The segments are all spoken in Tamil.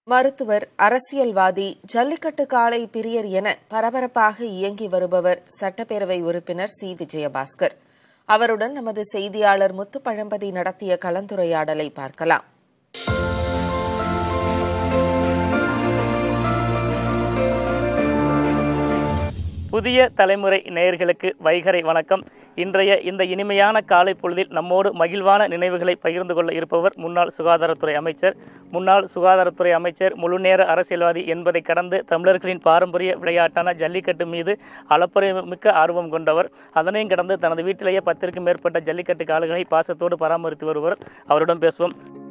மருத்துவர் அரசியல்வாதி ஜல்லிக்கட்டு காளை பிரியர் என பரபரப்பாக இயங்கி வருபவர் சட்டப்பேரவை உறுப்பினர் சி விஜயபாஸ்கர் அவருடன் நமது செய்தியாளர் முத்துப்பழம்பதி நடத்திய கலந்துரையாடலை பார்க்கலாம் புதிய தலைமுறை நேயர்களுக்கு வைகரை வணக்கம் இன்றைய இந்த இனிமையான காலை பொழுதில் நம்மோடு மகிழ்வான நினைவுகளை பகிர்ந்து கொள்ள இருப்பவர் முன்னாள் சுகாதாரத்துறை அமைச்சர் முன்னாள் சுகாதாரத்துறை அமைச்சர் முழுநேர அரசியல்வாதி என்பதை கடந்து தமிழர்களின் பாரம்பரிய விளையாட்டான ஜல்லிக்கட்டு மீது அளப்பறை மிக்க ஆர்வம் கொண்டவர் அதனையும் கடந்து தனது வீட்டிலேயே பத்திற்கும் மேற்பட்ட ஜல்லிக்கட்டு கால்களை பாசத்தோடு பராமரித்து வருவர் அவரிடம் பேசுவோம்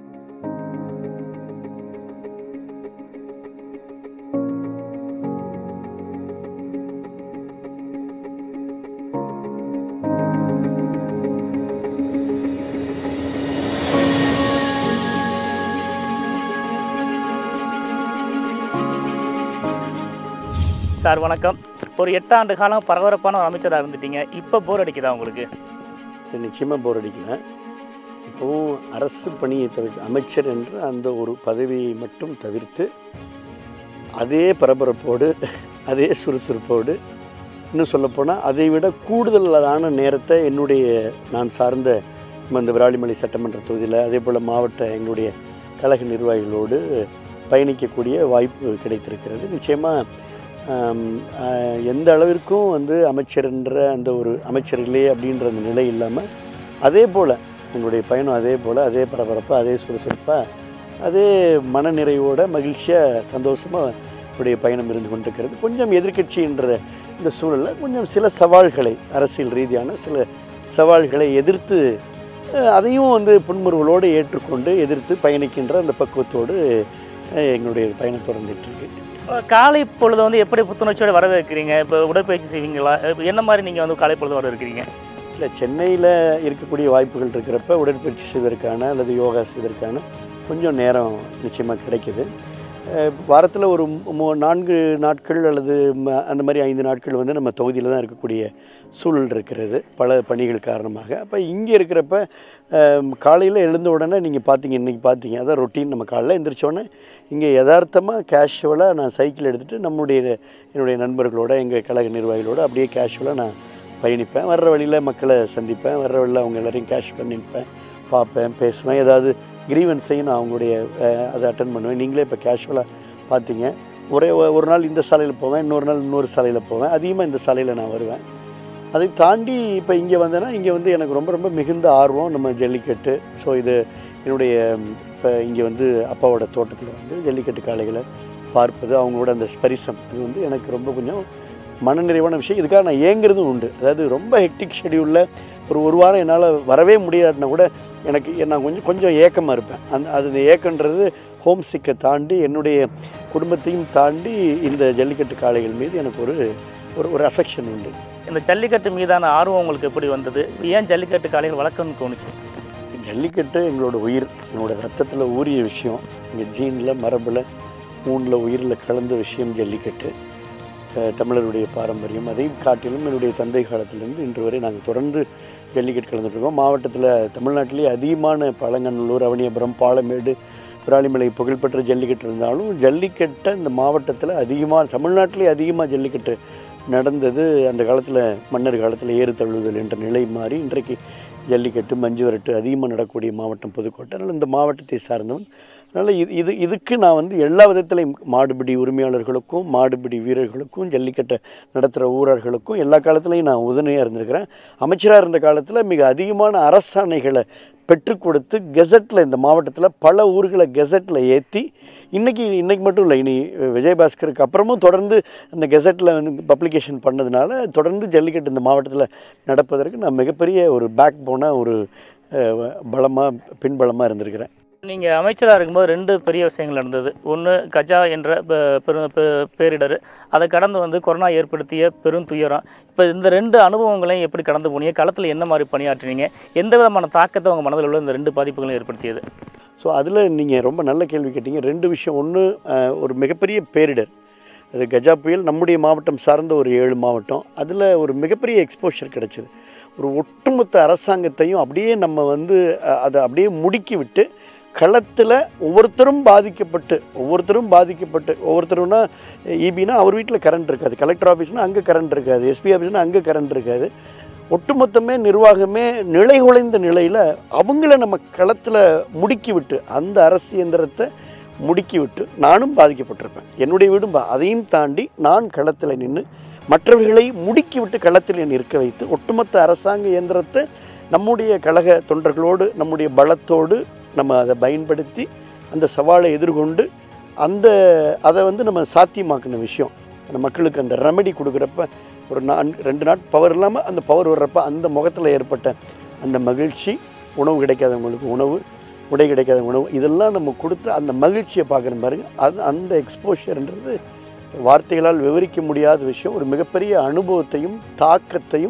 சார் வணக்கம் ஒரு எட்டாண்டு காலம் பரபரப்பான ஒரு அமைச்சராக இருந்துட்டீங்க இப்போ போர் அடிக்குதா உங்களுக்கு இது நிச்சயமாக போர் அடிக்கல இப்போவும் அரசு பணியை தவிர்த்து அமைச்சர் என்ற அந்த ஒரு பதவியை மட்டும் தவிர்த்து அதே பரபரப்போடு அதே சுறுசுறுப்போடு இன்னும் சொல்லப்போனால் அதை விட கூடுதலான நேரத்தை என்னுடைய நான் சார்ந்த நம்ம இந்த விராலிமலை சட்டமன்ற தொகுதியில் அதே போல் மாவட்ட எங்களுடைய கழக நிர்வாகிகளோடு பயணிக்கக்கூடிய வாய்ப்பு கிடைத்திருக்கிறது நிச்சயமாக ஆம், ஆஹ், எந்த அளவிற்கும் வந்து அமைச்சர் என்ற அந்த ஒரு அமைச்சர் இல்லையே அப்படின்ற அந்த நிலை இல்லாமல் அதே போல் என்னுடைய பயணம் அதே போல் அதே பரபரப்பாக அதே சுறுசுறுப்பாக அதே மனநிறைவோட மகிழ்ச்சியாக சந்தோஷமாக என்னுடைய பயணம் இருந்து கொண்டிருக்கிறது கொஞ்சம் எதிர்க்கட்சி என்ற இந்த சூழலில் கொஞ்சம் சில சவால்களை அரசியல் ரீதியான சில சவால்களை எதிர்த்து அஹ், அதையும் வந்து புன்முறுவலோடு ஏற்றுக்கொண்டு எதிர்த்து பயணிக்கின்ற அந்த பக்குவத்தோடு அஹ், எங்களுடைய பயணம் தொடர்ந்துட்டு இருக்கு காலை பொழுது வந்து எப்படி புத்துணர்ச்சியோட வரவேற்கிறீங்க இப்போ உடற்பயிற்சி செய்வீங்களா இப்ப என்ன மாதிரி நீங்கள் வந்து காலை பொழுது வரவேற்கிறீங்க இல்லை சென்னையில் இருக்கக்கூடிய வாய்ப்புகள் இருக்கிறப்ப உடற்பயிற்சி செய்வதற்கான அல்லது யோகா செய்வதற்கான கொஞ்சம் நேரம் நிச்சயமாக கிடைக்குது வாரத்தில் ஒரு மூ நான்கு நாட்கள் அல்லது ம- அந்த மாதிரி ஐந்து நாட்கள் வந்து நம்ம தொகுதியில் தான் இருக்கக்கூடிய சூழல் இருக்கிறது பல பணிகள் காரணமாக அப்போ இங்கே இருக்கிறப்ப காலையில் எழுந்த உடனே நீங்கள் பார்த்தீங்க இன்றைக்கி பார்த்தீங்க அதான் ரொட்டீன் நம்ம காலையில் எந்திரிச்சோடனே இங்கே யதார்த்தமாக கேஷுவலாக நான் சைக்கிள் எடுத்துகிட்டு நம்முடைய என்னுடைய நண்பர்களோட எங்கள் கழக நிர்வாகிகளோட அப்படியே கேஷுவலாக நான் பயணிப்பேன் வர்ற வழியில் மக்களை சந்திப்பேன் வர்ற வழியில் அவங்க எல்லாரையும் கேஷ் பண்ணி நிற்பேன் பார்ப்பேன் பேசுவேன் ஏதாவது கிரீவன்ஸையும் நான் அவங்களுடைய அஹ், அதை அட்டன் பண்ணுவேன் நீங்களே இப்போ கேஷுவலாக பார்த்தீங்க ஒரே ஒ- ஒரு நாள் இந்த சாலையில் போவேன் இன்னொரு நாள் இன்னொரு சாலையில் போவேன் அதிகமாக இந்த சாலையில் நான் வருவேன் அதை தாண்டி இப்போ இங்கே வந்தேன்னா இங்கே வந்து எனக்கு ரொம்ப ரொம்ப மிகுந்த ஆர்வம் நம்ம ஜல்லிக்கட்டு ஸோ இது என்னுடைய இப்போ இங்கே வந்து அப்பாவோட தோட்டத்தில் வந்து ஜல்லிக்கட்டு காளைகளை பார்ப்பது அவங்களோட அந்த ஸ்பரிசம் இது வந்து எனக்கு ரொம்ப கொஞ்சம் மனநிறைவான விஷயம் இதுக்காக நான் ஏங்குறதும் உண்டு அதாவது ரொம்ப ஹெக்டிக் ஷெடியூலில் ஒரு ஒரு வாரம் என்னால் வரவே முடியாதுன்னா கூட எனக்கு நான் கொஞ்சம் கொஞ்சம் ஏக்கமாக இருப்பேன் அந்த அது இந்த ஏக்கன்றது ஹோம் சிக்கை தாண்டி என்னுடைய குடும்பத்தையும் தாண்டி இந்த ஜல்லிக்கட்டு காளைகள் மீது எனக்கு ஒரு ஒரு ஒரு அஃபெக்ஷன் உண்டு இந்த ஜல்லிக்கட்டு மீதான ஆர்வம் உங்களுக்கு எப்படி வந்தது ஏன் ஜல்லிக்கட்டு காலையில் வழக்கம்னு தோணுச்சு ஜல்லிக்கட்டு எங்களோட உயிர் என்னோட ரத்தத்தில் ஊறிய விஷயம் எங்கள் ஜீனில் மரபில் மூணில் உயிரில் கலந்த விஷயம் ஜல்லிக்கட்டு அஹ் தமிழருடைய பாரம்பரியம் அதையும் காட்டிலும் என்னுடைய தந்தை காலத்திலிருந்து இன்று வரை நாங்கள் தொடர்ந்து ஜல்லிக்கட்டு கலந்துட்டு இருக்கோம் மாவட்டத்தில் தமிழ்நாட்டிலேயே அதிகமான பழங்கநல்லூர் அவனியபுரம் பாலமேடு விராலிமலை புகழ்பெற்ற ஜல்லிக்கட்டு இருந்தாலும் ஜல்லிக்கட்டை இந்த மாவட்டத்தில் அதிகமாக தமிழ்நாட்டிலே அதிகமாக ஜல்லிக்கட்டு நடந்தது அந்த காலத்தில் மன்னர் காலத்தில் ஏறு தழுவுதல் என்ற நிலை மாறி இன்றைக்கு ஜல்லிக்கட்டு மஞ்சு விரட்டு அதிகமாக நடக்கக்கூடிய மாவட்டம் புதுக்கோட்டை அதனால் இந்த மாவட்டத்தை சார்ந்தவன் அதனால் இது இது இதுக்கு நான் வந்து எல்லா விதத்திலையும் மாடுபிடி உரிமையாளர்களுக்கும் மாடுபிடி வீரர்களுக்கும் ஜல்லிக்கட்டை நடத்துகிற ஊரர்களுக்கும் எல்லா காலத்துலையும் நான் உதவியாக இருந்திருக்கிறேன் அமைச்சராக இருந்த காலத்தில் மிக அதிகமான அரசாணைகளை பெற்றுக் கொடுத்து கெசட்டில் இந்த மாவட்டத்தில் பல ஊர்களை கெசட்டில் ஏற்றி இன்னைக்கு இன்னைக்கு மட்டும் இல்லை இனி விஜயபாஸ்கருக்கு அப்புறமும் தொடர்ந்து அந்த கெசட்டில் வந்து பப்ளிகேஷன் பண்ணதுனால தொடர்ந்து ஜல்லிக்கட்டு இந்த மாவட்டத்தில் நடப்பதற்கு நான் மிகப்பெரிய ஒரு பேக் போனாக ஒரு பலமாக பின்பலமாக இருந்திருக்கிறேன் நீங்கள் அமைச்சராக இருக்கும்போது ரெண்டு பெரிய விஷயங்கள் நடந்தது ஒன்று கஜா என்ற ப- பெரு பெ- பேரிடர் அதை கடந்து வந்து கொரோனா ஏற்படுத்திய பெரும் துயரம் இப்போ இந்த ரெண்டு அனுபவங்களையும் எப்படி கடந்து போனீங்க களத்தில் என்ன மாதிரி பணியாற்றினீங்க எந்த விதமான தாக்கத்தை உங்கள் மனதில் உள்ள இந்த ரெண்டு பாதிப்புகளும் ஏற்படுத்தியது ஸோ அதில் நீங்கள் ரொம்ப நல்ல கேள்வி கேட்டீங்க ரெண்டு விஷயம் ஒன்று ஒரு மிகப்பெரிய பேரிடர் அது கஜா புயல் நம்முடைய மாவட்டம் சார்ந்த ஒரு ஏழு மாவட்டம் அதில் ஒரு மிகப்பெரிய எக்ஸ்போஷர் கிடைச்சிது ஒரு ஒட்டுமொத்த அரசாங்கத்தையும் அப்படியே நம்ம வந்து அஹ், அதை அப்படியே முடுக்கி விட்டு களத்தில் ஒவ்வொருத்தரும் பாதிக்கப்பட்டு ஒவ்வொருத்தரும் பாதிக்கப்பட்டு ஒவ்வொருத்தரும்னா இபினா அவர் வீட்டில் கரண்ட் இருக்காது கலெக்டர் ஆஃபீஸ்னா அங்கே கரண்ட் இருக்காது எஸ்பி ஆஃபீஸ்னா அங்கே கரண்ட் இருக்காது ஒட்டுமொத்தமே நிர்வாகமே நிலை குலைந்த நிலையில் அவங்கள நம்ம களத்தில் முடுக்கி விட்டு அந்த அரசு இயந்திரத்தை முடுக்கி விட்டு நானும் பாதிக்கப்பட்டிருப்பேன் என்னுடைய வீடும் பா- அதையும் தாண்டி நான் களத்தில் நின்று மற்றவர்களை முடுக்கி விட்டு களத்தில் நிற்க வைத்து ஒட்டுமொத்த அரசாங்க இயந்திரத்தை நம்முடைய கழக தொண்டர்களோடு நம்முடைய பலத்தோடு நம்ம அதை பயன்படுத்தி அந்த சவாலை எதிர்கொண்டு அந்த அதை வந்து நம்ம சாத்தியமாக்கின விஷயம் அந்த மக்களுக்கு அந்த ரெமெடி கொடுக்குறப்ப ஒரு நான் ரெண்டு நாட் பவர் இல்லாமல் அந்த பவர் வர்றப்ப அந்த முகத்தில் ஏற்பட்ட அந்த மகிழ்ச்சி உணவு கிடைக்காதவங்களுக்கு உணவு உடை கிடைக்காத உணவு இதெல்லாம் நம்ம கொடுத்து அந்த மகிழ்ச்சியை பார்க்குறோம் பாருங்க அது அந்த எக்ஸ்போஷர்ன்றது வார்த்தைகளால் விவரிக்க முடியாத விஷயம் ஒரு மிகப்பெரிய அனுபவத்தையும் தாக்கத்தையும்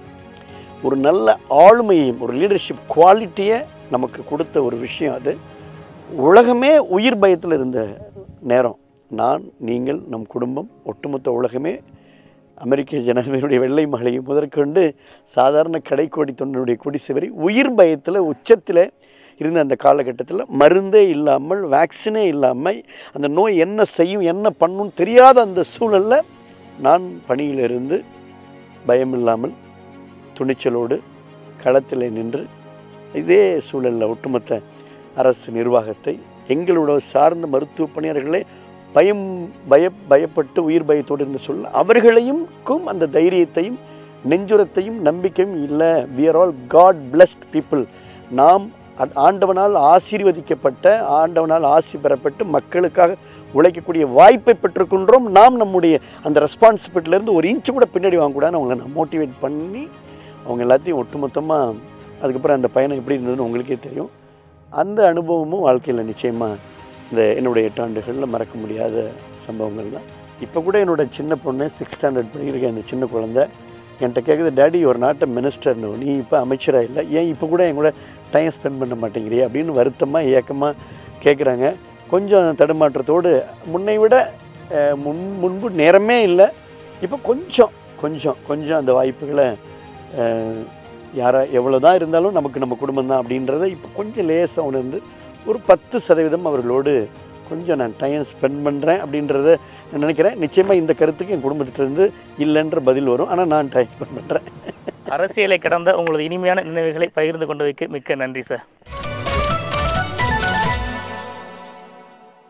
ஒரு நல்ல ஆளுமையையும் ஒரு லீடர்ஷிப் குவாலிட்டியை நமக்கு கொடுத்த ஒரு விஷயம் அது உலகமே உயிர் பயத்தில் இருந்த நேரம் நான் நீங்கள் நம் குடும்பம் ஒட்டுமொத்த உலகமே அமெரிக்க ஜனாதிபதியுடைய வெள்ளை மகளை முதற்கொண்டு சாதாரண கடைக்கோடி தொண்டனுடைய குடிசை உயிர் பயத்தில் உச்சத்தில் இருந்த அந்த காலகட்டத்தில் மருந்தே இல்லாமல் வேக்சினே இல்லாமல் அந்த நோய் என்ன செய்யும் என்ன பண்ணும் தெரியாத அந்த சூழலில் நான் பணியிலிருந்து பயமில்லாமல் துணிச்சலோடு களத்தில் நின்று இதே சூழலில் ஒட்டுமொத்த அரசு நிர்வாகத்தை எங்களோட சார்ந்த மருத்துவ பணியாளர்களே பயம் பய பயப்பட்டு உயிர் பயத்தோடு என்று சொல்ல அவர்களையும் அந்த தைரியத்தையும் நெஞ்சுரத்தையும் நம்பிக்கையும் இல்லை we are all god blessed people நாம் அ- ஆண்டவனால் ஆசீர்வதிக்கப்பட்ட ஆண்டவனால் ஆசி பெறப்பட்டு மக்களுக்காக உழைக்கக்கூடிய வாய்ப்பை பெற்றுக்கொண்டோம் நாம் நம்முடைய அந்த ரெஸ்பான்சிபிலிட்டிலேருந்து ஒரு இன்ச்சு கூட பின்னாடி வாங்கக்கூடாதுன்னு அவங்களை நான் மோட்டிவேட் பண்ணி அவங்க எல்லாத்தையும் ஒட்டுமொத்தமாக அதுக்கப்புறம் அந்த பயணம் எப்படி இருந்ததுன்னு உங்களுக்கே தெரியும் அந்த அனுபவமும் வாழ்க்கையில் நிச்சயமாக இந்த என்னுடைய எட்டு ஆண்டுகளில் மறக்க முடியாத சம்பவங்கள் தான் இப்போ கூட என்னோட சின்ன பொண்ணு சிக்ஸ் ஸ்டாண்டர்ட் படிக்கிற அந்த சின்ன குழந்தை என்கிட்ட கேட்குது டேடி ஒரு நாட்டை மினிஸ்டர்னு நீ இப்போ அமைச்சராக இல்லை ஏன் இப்போ கூட என் கூட டைம் ஸ்பெண்ட் பண்ண மாட்டேங்கிறியே அப்படின்னு வருத்தமாக ஏக்கமாக கேட்குறாங்க கொஞ்சம் தடுமாற்றத்தோடு முன்னை விட அஹ், முன் முன்பு நேரமே இல்லை இப்போ கொஞ்சம் கொஞ்சம் கொஞ்சம் அந்த வாய்ப்புகளை அஹ், யாரா எவ்வளோ தான் இருந்தாலும் நமக்கு நம்ம குடும்பம் தான் அப்படின்றத இப்போ கொஞ்சம் லேசாக உணர்ந்து ஒரு பத்து சதவீதம் அவர்களோடு கொஞ்சம் நான் டைம் ஸ்பெண்ட் பண்ணுறேன் அப்படின்றத நான் நினைக்கிறேன் நிச்சயமாக இந்த கருத்துக்கு என் குடும்பத்திலிருந்து இல்லைன்ற பதில் வரும் ஆனால் நான் டைம் ஸ்பெண்ட் பண்ணுறேன் அரசியலை கடந்த உங்களது இனிமையான நினைவுகளை பகிர்ந்து கொண்டமைக்கு மிக்க நன்றி சார்